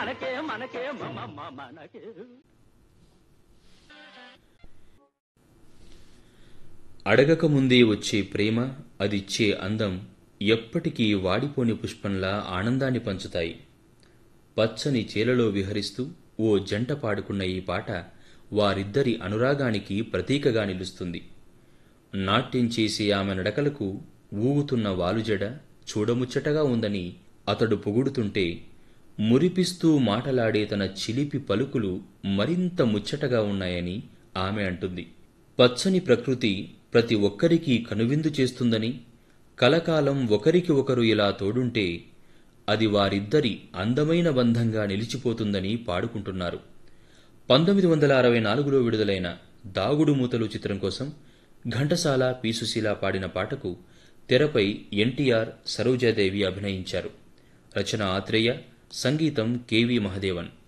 మనకే మనకే మమ మనకే అడగక ముందే వచ్చే ప్రేమ అదిచ్చే అందం ఎప్పటికీ వాడిపోని పుష్పంలా ఆనందాన్ని పంచుతాయి పచ్చని చేలలో విహరిస్తూ ఓ జంట పాడుకున్న ఈ పాట వారిద్దరి అనురాగానికి ప్రతీకగా నిలుస్తుంది నాట్యం చేసే ఆమె నడకలకు ఊగుతున్న వాలుజడ చూడముచ్చటగా ఉందని అతడు పొగుడుతుంటే మురిపిస్తూ మాటలాడే తన చిలిపి పలుకులు మరింత ముచ్చటగా ఉన్నాయని ఆమె అంటుంది పచ్చని ప్రకృతి ప్రతి ఒక్కరికి కనువిందు చేస్తుందని కలకాలం ఒకరికి ఒకరు ఇలా తోడుంటే అది వారిద్దరి అందమైన బంధంగా నిలిచిపోతుందని పాడుకుంటున్నారు పంతొమ్మిది వందల అరవై నాలుగులో విడుదలైన దాగుడు మూతలు చిత్రం కోసం ఘంటసాల పి సుశీల పాడిన పాటకు తెరపై ఎన్టీఆర్ సరోజాదేవి అభినయించారు రచన ఆత్రేయ సంగీతం కెవి మహదేవన్